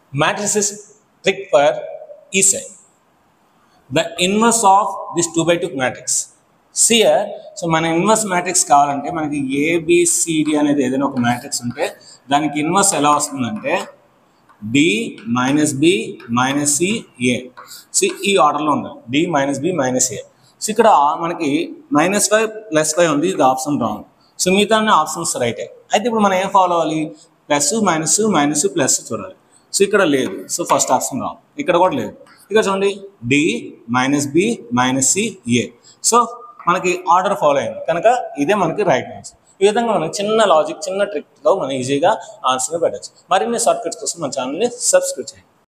matrices trick for E side. The inverse of this 2 by 2 matrix. See here, so మన inverse matrix కావాలంటే మనకి A B C D అనేది ఏదైనా ఒక మ్యాట్రిక్స్ ఉంటే దానికి ఇన్వర్స్ ఎలా వస్తుందంటే D minus B minus C A C ఈ ఆర్డర్లో ఉంది D minus B minus A so ఇక్కడ మనకి మైనస్ ఫైవ్ ప్లస్ ఫైవ్ ఉంది ఇది ఆప్షన్ రాంగ్ సో మిగతా ఆప్షన్స్ రైటే అయితే ఇప్పుడు మనం ఏం ఫాలో అవ్వాలి ప్లస్ మైనస్ మైనస్ ప్లస్ చూడాలి సో ఇక్కడ లేదు సో ఫస్ట్ ఆప్షన్ రాంగ్ ఇక్కడ కూడా లేదు ఇక్కడ చూడండి D minus B minus C A so మనకి ఆర్డర్ ఫాలో అయింది కనుక ఇదే మనకి రైట్ ఆన్సర్ ఈ విధంగా మనం చిన్న లాజిక్ చిన్న ట్రిక్తో మనం ఈజీగా ఆన్సర్ని పెట్టచ్చు మరిన్ని షార్ట్ కట్స్ కోసం మన ఛానల్ని సబ్స్క్రైబ్ చేయండి